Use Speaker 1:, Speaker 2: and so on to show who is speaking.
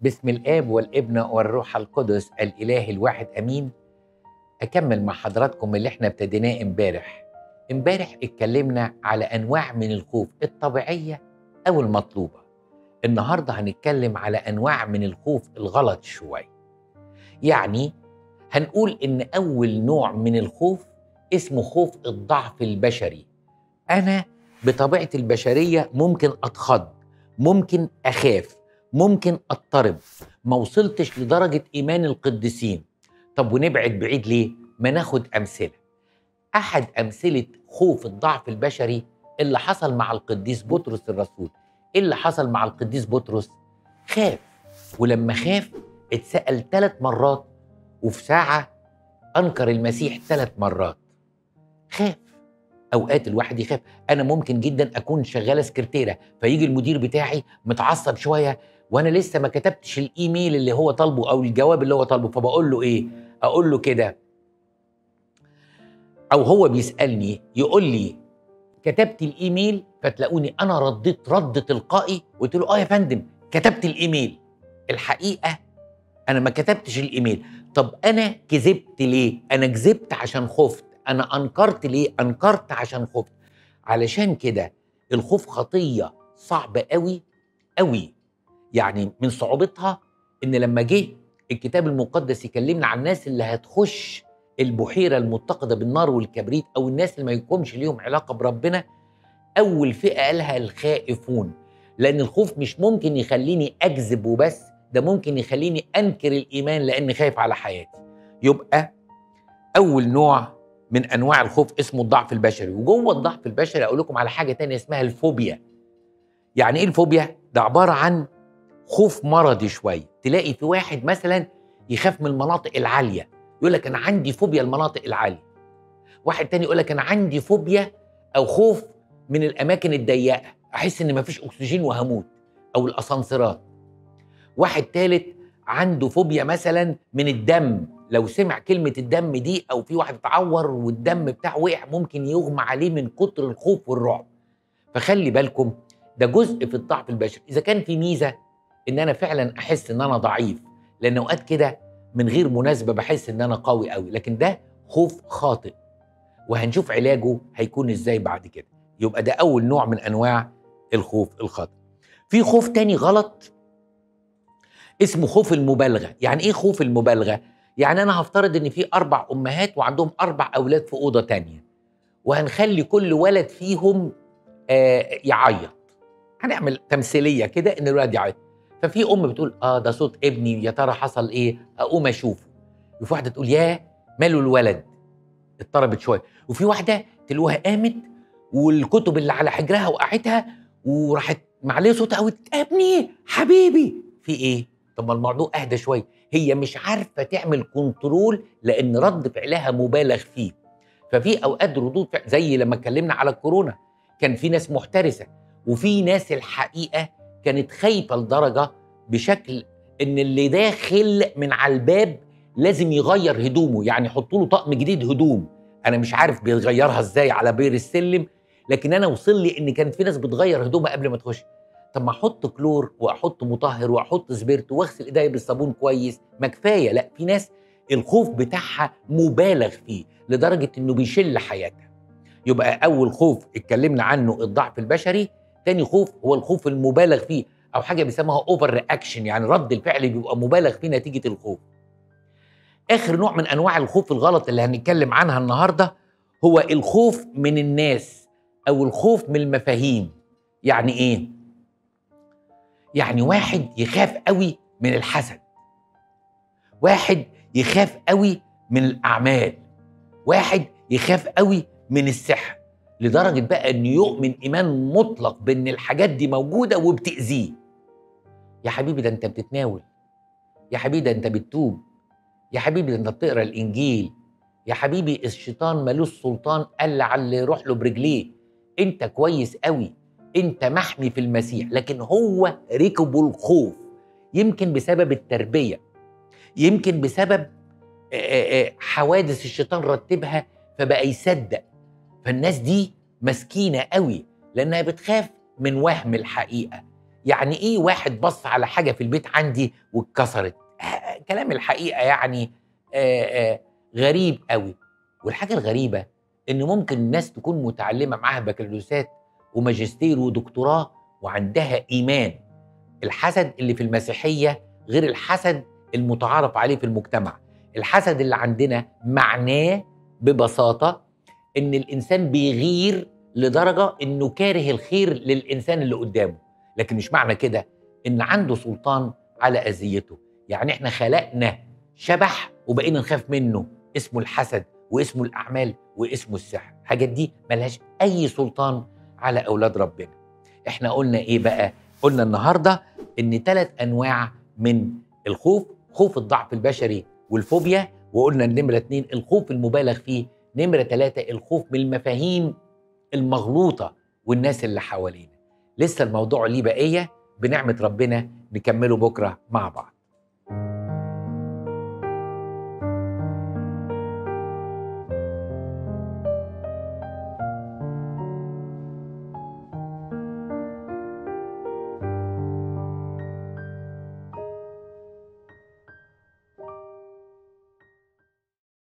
Speaker 1: باسم الاب والابن والروح القدس الاله الواحد امين اكمل مع حضراتكم اللي احنا ابتديناه امبارح امبارح اتكلمنا على انواع من الخوف الطبيعيه او المطلوبه النهارده هنتكلم على انواع من الخوف الغلط شويه يعني هنقول ان اول نوع من الخوف اسمه خوف الضعف البشري انا بطبيعتي البشريه ممكن اتخض ممكن اخاف ممكن اضطرب ما وصلتش لدرجه ايمان القديسين طب ونبعد بعيد ليه ما ناخد امثله احد امثله خوف الضعف البشري اللي حصل مع القديس بطرس الرسول ايه اللي حصل مع القديس بطرس خاف ولما خاف اتسال ثلاث مرات وفي ساعه انكر المسيح ثلاث مرات خاف اوقات الواحد يخاف انا ممكن جدا اكون شغاله سكرتيره فيجي المدير بتاعي متعصب شويه وانا لسه ما كتبتش الايميل اللي هو طالبه او الجواب اللي هو طالبه فبقول له ايه اقول له كده او هو بيسالني يقول لي كتبت الايميل فتلاقوني انا رديت رد تلقائي قلت له اه يا فندم كتبت الايميل الحقيقه انا ما كتبتش الايميل طب انا كذبت ليه انا كذبت عشان خفت انا انكرت ليه انكرت عشان خفت علشان كده الخوف خطيه صعبه قوي قوي يعني من صعوبتها ان لما جه الكتاب المقدس يكلمنا عن الناس اللي هتخش البحيره المتقده بالنار والكبريت او الناس اللي ما يكونش ليهم علاقه بربنا اول فئه قالها الخائفون لان الخوف مش ممكن يخليني اكذب وبس ده ممكن يخليني انكر الايمان لاني خايف على حياتي يبقى اول نوع من انواع الخوف اسمه الضعف البشري وجوه الضعف البشري اقول لكم على حاجه تانية اسمها الفوبيا يعني ايه الفوبيا ده عباره عن خوف مرضي شويه تلاقي في واحد مثلا يخاف من المناطق العاليه يقول لك انا عندي فوبيا المناطق العاليه واحد تاني يقول لك انا عندي فوبيا او خوف من الاماكن الضيقه احس ان مفيش اكسجين وهموت او الاسانسيرات واحد تالت عنده فوبيا مثلا من الدم لو سمع كلمة الدم دي أو في واحد اتعور والدم بتاعه وقع ممكن يغمى عليه من كتر الخوف والرعب فخلي بالكم ده جزء في الضعف البشري إذا كان في ميزة إن أنا فعلا أحس إن أنا ضعيف لأن أوقات كده من غير مناسبة بحس إن أنا قوي قوي لكن ده خوف خاطئ وهنشوف علاجه هيكون إزاي بعد كده يبقى ده أول نوع من أنواع الخوف الخاطئ في خوف تاني غلط اسمه خوف المبالغة يعني إيه خوف المبالغة؟ يعني انا هفترض ان في اربع امهات وعندهم اربع اولاد في اوضه تانية وهنخلي كل ولد فيهم آه يعيط هنعمل تمثيليه كده ان الولد يعيط ففي ام بتقول اه ده صوت ابني يا ترى حصل ايه اقوم اشوفه وفي واحده تقول يا ماله الولد اضطربت شويه وفي واحده تلوها قامت والكتب اللي على حجرها وقعتها وراحت معليه صوتها قوي ابني حبيبي في ايه طب ما الموضوع اهدى شويه هي مش عارفه تعمل كنترول لان رد فعلها مبالغ فيه ففي اوقات ردود فعل زي لما اتكلمنا على الكورونا كان في ناس محترسه وفي ناس الحقيقه كانت خايفه لدرجه بشكل ان اللي داخل من على الباب لازم يغير هدومه يعني يحطوا له طقم جديد هدوم انا مش عارف بيغيرها ازاي على بير السلم لكن انا وصل لي ان كان في ناس بتغير هدومها قبل ما تخش طب ما احط كلور واحط مطهر واحط سبيرت واغسل ايديا بالصابون كويس ما كفايه لا في ناس الخوف بتاعها مبالغ فيه لدرجه انه بيشل حياتها يبقى اول خوف اتكلمنا عنه الضعف البشري تاني خوف هو الخوف المبالغ فيه او حاجه بيسموها اوفر رياكشن يعني رد الفعل بيبقى مبالغ فيه نتيجه الخوف اخر نوع من انواع الخوف الغلط اللي هنتكلم عنها النهارده هو الخوف من الناس او الخوف من المفاهيم يعني ايه يعني واحد يخاف قوي من الحسد واحد يخاف قوي من الاعمال واحد يخاف قوي من السحر لدرجه بقى انه يؤمن ايمان مطلق بان الحاجات دي موجوده وبتاذيه يا حبيبي ده انت بتتناول يا حبيبي ده انت بتتوب يا حبيبي ده انت بتقرا الانجيل يا حبيبي الشيطان ملوش سلطان الا على اللي يروح له برجليه انت كويس قوي انت محمي في المسيح لكن هو ركبه الخوف يمكن بسبب التربيه يمكن بسبب حوادث الشيطان رتبها فبقى يصدق فالناس دي مسكينه قوي لانها بتخاف من وهم الحقيقه يعني ايه واحد بص على حاجه في البيت عندي واتكسرت آه كلام الحقيقه يعني آه آه غريب قوي والحاجه الغريبه ان ممكن الناس تكون متعلمه معاها بكالوريوسات وماجستير ودكتوراه وعندها ايمان الحسد اللي في المسيحيه غير الحسد المتعارف عليه في المجتمع الحسد اللي عندنا معناه ببساطه ان الانسان بيغير لدرجه انه كاره الخير للانسان اللي قدامه لكن مش معنى كده ان عنده سلطان على اذيته يعني احنا خلقنا شبح وبقينا نخاف منه اسمه الحسد واسمه الاعمال واسمه السحر الحاجات دي ملهاش اي سلطان على اولاد ربنا احنا قلنا ايه بقى قلنا النهارده ان ثلاث انواع من الخوف خوف الضعف البشري والفوبيا وقلنا النمره اتنين الخوف المبالغ فيه نمره ثلاثه الخوف من المفاهيم المغلوطه والناس اللي حوالينا لسه الموضوع ليه بقيه بنعمه ربنا نكمله بكره مع بعض